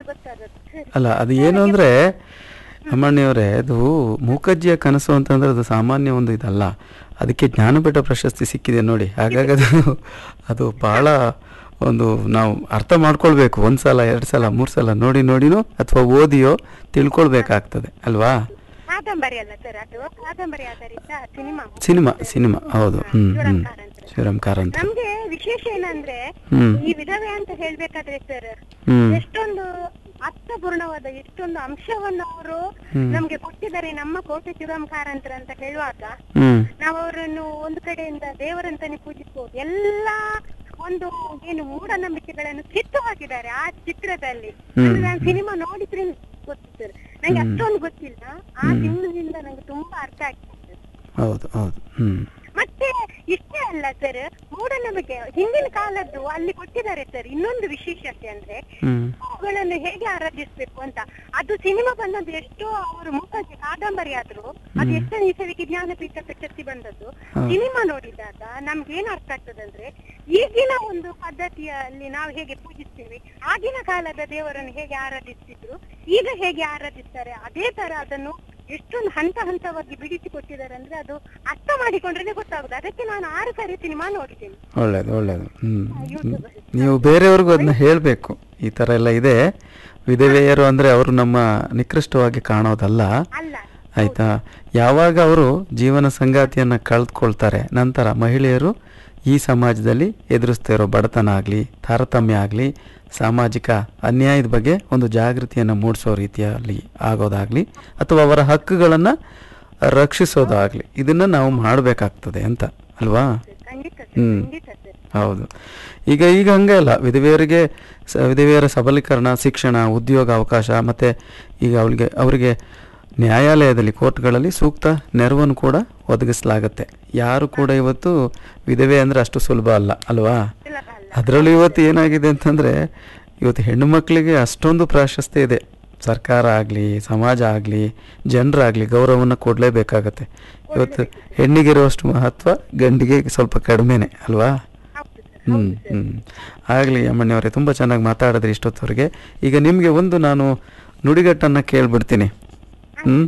ಗೊತ್ತಾಗುತ್ತೆ ಸರಿ. ಅಲ್ಲ ಅದು ಏನು ಅಂದರೆ ಅಮ್ಮಣ್ಣಿಯವರೇ ಅದು ಮೂಕಜ್ಜಿಯ ಕನಸು ಅಂತಂದ್ರೆ ಅದು ಸಾಮಾನ್ಯ ಒಂದು ಇದಲ್ಲ ಅದಕ್ಕೆ ಜ್ಞಾನಪೀಠ ಪ್ರಶಸ್ತಿ ಸಿಕ್ಕಿದೆ ನೋಡಿ ಹಾಗಾಗಿ ಅದು ಅದು ಭಾಳ ಒಂದು ನಾವು ಅರ್ಥ ಮಾಡ್ಕೊಳ್ಬೇಕು ಒಂದು ಸಲ ಎರಡು ಸಲ ಮೂರು ಸಲ ನೋಡಿ ನೋಡಿನೋ ಅಥವಾ ಓದಿಯೋ ತಿಳ್ಕೊಳ್ಬೇಕಾಗ್ತದೆ ಅಲ್ವಾ ಕಾದಂಬರಿ ಅಲ್ಲ ಸರ್ ಅದು ಕಾದಂಬರಿ ಆಧಾರಿತ ಸಿನಿಮಾ ಸಿನಿಮಾ ಸಿನಿಮಾ ಹೌದು ಹ್ಞೂ ಹ್ಞೂ ಶಿವರಾಮ್ ಕಾರಂತರ. ಶಿವರಾಮ್ ಕಾರಂತ ನಮ್ಗೆ ವಿಶೇಷ ಏನಂದ್ರೆ ಹ್ಮ್. ಈ ವಿಧವೆ ಅಂತ ಹೇಳ್ಬೇಕಾದ್ರೆ ಸರ್ ಹ್ಞೂ ಎಷ್ಟೊಂದು ಅರ್ಥಪೂರ್ಣವಾದ ಎಷ್ಟೊಂದು ಅಂಶವನ್ನು ಅವರು ಹ್ಮ್. ನಮ್ಗೆ ಕೊಟ್ಟಿದ್ದಾರೆ ನಮ್ಮ ಕೋಟೆ ಶಿವರಾಮ್ ಕಾರಂತರ ಅಂತ ಹೇಳುವಾಗ ಹ್ಞೂ ನಾವು ಅವರನ್ನು ಒಂದು ಕಡೆಯಿಂದ ದೇವರಂತಾನೆ ಪೂಜಿಸಬಹುದು ಎಲ್ಲಾ ಒಂದು ಏನು ಮೂಢನಂಬಿಕೆಗಳನ್ನು ಕಿತ್ತು ಹಾಕಿದ್ದಾರೆ ಆ ಚಿತ್ರದಲ್ಲಿ ಹ್ಮ್. ಅಂದ್ರೆ ನಾನು ಸಿನಿಮಾ ನೋಡಿದ್ರೆ ಗೊತ್ತು ಸರ್ ನಂಗೆ ಅಷ್ಟೊಂದು ಗೊತ್ತಿಲ್ಲ ಆ ಸಿನಿಮಾದಿಂದ ನಂಗೆ ತುಂಬಾ ಅರ್ಥ ಆಗ್ತದೆ ಹೌದು ಹೌದು ಹ್ಞೂ ಮತ್ತೆ ಇಷ್ಟೇ ಅಲ್ಲ ಸರ್ ಮೂಢನಂಬಿಕೆ ಹಿಂದಿನ ಕಾಲದ್ದು ಅಲ್ಲಿ ಕೊಟ್ಟಿದ್ದಾರೆ ಸರ್ ಇನ್ನೊಂದು ವಿಶೇಷತೆ ಅಂದ್ರೆ ಹ್ಞೂ ಅವುಗಳನ್ನು ಹೇಗೆ ಆರಾಧಿಸ್ಬೇಕು ಅಂತ ಅದು ಸಿನಿಮಾ ಬಂದದ್ದು ಎಷ್ಟೋ ಅವರು ಮುಖಕ್ಕೆ ಕಾದಂಬರಿ ಆದ್ರು ಅದು ಎಷ್ಟೋ ಈಸವಿಗೆ ಜ್ಞಾನಪೀಠ ಪ್ರಶಸ್ತಿ ಬಂದದ್ದು ಸಿನಿಮಾ ನೋಡಿದಾಗ ನಮ್ಗೆ ಏನ್ ಅರ್ಥ ಆಗ್ತದಂದ್ರೆ ಈಗಿನ ಒಂದು ಪದ್ಧತಿಯಲ್ಲಿ ನಾವು ಹೇಗೆ ಪೂಜಿಸ್ತೇವೆ ಆಗಿನ ಕಾಲದ ದೇವರನ್ನು ಹೇಗೆ ಆರಾಧಿಸ್ತಿದ್ರು ಈಗ ಹೇಗೆ ಆರಾಧಿಸ್ತಾರೆ ಅದೇ ತರ ಅದನ್ನು ಎಷ್ಟೊಂದು ಹಂತ ಹಂತವಾಗಿ ಬಿಡಿಸಿ ಕೊಟ್ಟಿದ್ದಾರೆ ಅಂದ್ರೆ ಅದು ಅರ್ಥ ಮಾಡಿಕೊಂಡ್ರೆ ಗೊತ್ತಾಗುದು ಅದಕ್ಕೆ ನಾನು ಆರು ಸಾರಿ ಸಿನಿಮಾ ನೋಡಿದ್ದೇನೆ ಒಳ್ಳೇದು ಒಳ್ಳೇದು ಹ್ಞೂ YouTube ನೀವು ಬೇರೆಯವ್ರಿಗೂ ಅದನ್ನ ಹೇಳಬೇಕು ಈ ಥರ ಎಲ್ಲ ಇದೆ ವಿಧವೆಯರು ಅಂದರೆ ಅವರು ನಮ್ಮ ನಿಕೃಷ್ಟವಾಗಿ ಕಾಣೋದಲ್ಲ ಅಲ್ಲ ಆಯಿತಾ ಯಾವಾಗ ಅವರು ಜೀವನ ಸಂಗಾತಿಯನ್ನು ಕಳೆದುಕೊಳ್ತಾರೆ ನಂತರ ಮಹಿಳೆಯರು ಈ ಸಮಾಜದಲ್ಲಿ ಎದುರಿಸ್ತಾ ಇರೋ ಬಡತನ ಆಗಲಿ ತಾರತಮ್ಯ ಆಗಲಿ ಸಾಮಾಜಿಕ ಅನ್ಯಾಯದ ಬಗ್ಗೆ ಒಂದು ಜಾಗೃತಿಯನ್ನು ಮೂಡಿಸೋ ರೀತಿಯಲ್ಲಿ ಆಗೋದಾಗಲಿ ಅಥವಾ ಅವರ ಹಕ್ಕುಗಳನ್ನು ರಕ್ಷಿಸೋದಾಗಲಿ ಇದನ್ನು ನಾವು ಮಾಡಬೇಕಾಗ್ತದೆ ಅಂತ ಅಲ್ವಾ ಖಂಡಿತ ಸರ್ ಹ್ಮ್. ಖಂಡಿತ ಸರ್ ಹೌದು ಈಗ ಈಗ ಹಂಗೆ ಅಲ್ಲ ವಿಧವೆಯರಿಗೆ ಸ ವಿಧವೆಯರ ಸಬಲೀಕರಣ ಶಿಕ್ಷಣ ಉದ್ಯೋಗ ಅವಕಾಶ ಮತ್ತು ಈಗ ಅವಳಿಗೆ ಅವರಿಗೆ ನ್ಯಾಯಾಲಯದಲ್ಲಿ ಕೋರ್ಟ್ಗಳಲ್ಲಿ ಸೂಕ್ತ ನೆರವನ್ನು ಕೂಡ ಒದಗಿಸಲಾಗತ್ತೆ ಯಾರು ಕೂಡ ಇವತ್ತು ವಿಧವೆ ಅಂದರೆ ಅಷ್ಟು ಸುಲಭ ಅಲ್ಲ ಅಲ್ವಾ ಸುಲಭ ಅಲ್ಲ ಅದರಲ್ಲೂ ಇವತ್ತು ಏನಾಗಿದೆ ಅಂತಂದರೆ ಇವತ್ತು ಹೆಣ್ಣು ಮಕ್ಕಳಿಗೆ ಅಷ್ಟೊಂದು ಪ್ರಾಶಸ್ತ್ಯ ಇದೆ ಸರ್ಕಾರ ಆಗಲಿ ಸಮಾಜ ಆಗಲಿ ಜನರಾಗಲಿ ಗೌರವವನ್ನು ಕೊಡಲೇಬೇಕಾಗತ್ತೆ ಇವತ್ತು ಹೆಣ್ಣಿಗಿರುವಷ್ಟು ಮಹತ್ವ ಗಂಡಿಗೆ ಸ್ವಲ್ಪ ಕಡಿಮೆನೆ ಅಲ್ವಾ ಹೌದು ಸರ್ ಹ್ಞೂ ಹ್ಞೂ ಆಗಲಿ ಅಮ್ಮಣ್ಣಿಯವರೇ ತುಂಬ ಚೆನ್ನಾಗಿ ಮಾತಾಡಿದ್ರಿ ಇಷ್ಟೊತ್ತವರೆಗೆ ಈಗ ನಿಮಗೆ ಒಂದು ನಾನು ನುಡಿಗಟ್ಟನ್ನು ಕೇಳ್ಬಿಡ್ತೀನಿ ಹ್ಞೂ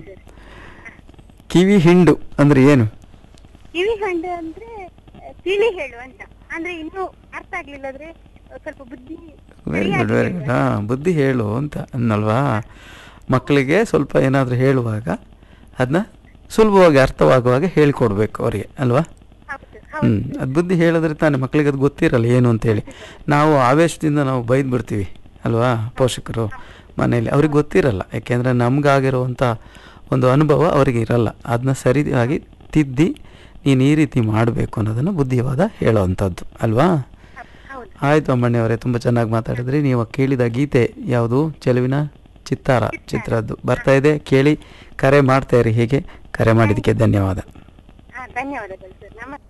ಕಿವಿ ಹಿಂಡು ಅಂದರೆ ಏನು ಕಿವಿ ಹಂಡ ಅಂದ್ರೆ ಆ, ತಿಳಿ ಹೇಳು ಅಂತ ಅಂದ್ರೆ ಇನ್ನು ಅರ್ಥ ಆಗ್ಲಿಲ್ಲಾದ್ರೆ ಆ, ಸ್ವಲ್ಪ ಬುದ್ಧಿ ವೆರಿ ಗುಡ್ ವೆರಿ ಗುಡ್ ಹಾಂ ಬುದ್ಧಿ ಹೇಳು ಅಂತ ಅನ್ನಲ್ವಾ ಮಕ್ಕಳಿಗೆ ಸ್ವಲ್ಪ ಏನಾದರೂ ಹೇಳುವಾಗ ಅದನ್ನ ಸುಲಭವಾಗಿ ಅರ್ಥವಾಗುವಾಗ ಹೇಳಿಕೊಡ್ಬೇಕು ಅವರಿಗೆ ಅಲ್ವಾ ಹೌದು ಹ್ಞೂ ಅದು ಬುದ್ಧಿ ಹೇಳಿದ್ರೆ ತಾನೇ ಮಕ್ಕಳಿಗೆ ಅದು ಗೊತ್ತಿರಲ್ಲ ಏನು ಅಂತೇಳಿ ನಾವು ಆವೇಶದಿಂದ ನಾವು ಬೈದು ಬಿಡ್ತೀವಿ ಅಲ್ವಾ ಪೋಷಕರು ಮನೆಯಲ್ಲಿ ಅವ್ರಿಗೆ ಗೊತ್ತಿರಲ್ಲ ಯಾಕೆಂದರೆ ನಮಗಾಗಿರುವಂಥ ಒಂದು ಅನುಭವ ಅವರಿಗೆ ಇರಲ್ಲ ಅದನ್ನ ಸರಿಯಾಗಿ ತಿದ್ದಿ ನೀನು ಈ ರೀತಿ ಮಾಡಬೇಕು ಅನ್ನೋದನ್ನು ಬುದ್ಧಿವಾದ ಹೇಳೋವಂಥದ್ದು ಅಲ್ವಾ ಹೌದು ಆಯಿತು ಅಮ್ಮಣ್ಣಿಯವರೇ ತುಂಬ ಚೆನ್ನಾಗಿ ಮಾತಾಡಿದ್ರಿ ನೀವು ಕೇಳಿದ ಗೀತೆ ಯಾವುದು ಚೆಲುವಿನ ಚಿತ್ತಾರ ಚಿತ್ರದ್ದು ಬರ್ತಾ ಇದೆ ಕೇಳಿ ಕರೆ ಮಾಡ್ತಾ ಇರಿ ಹೀಗೆ ಕರೆ ಮಾಡಿದ್ದಕ್ಕೆ ಧನ್ಯವಾದ ಹಾ ಧನ್ಯವಾದಗಳು ಸರ್ ನಮಸ್ತೆ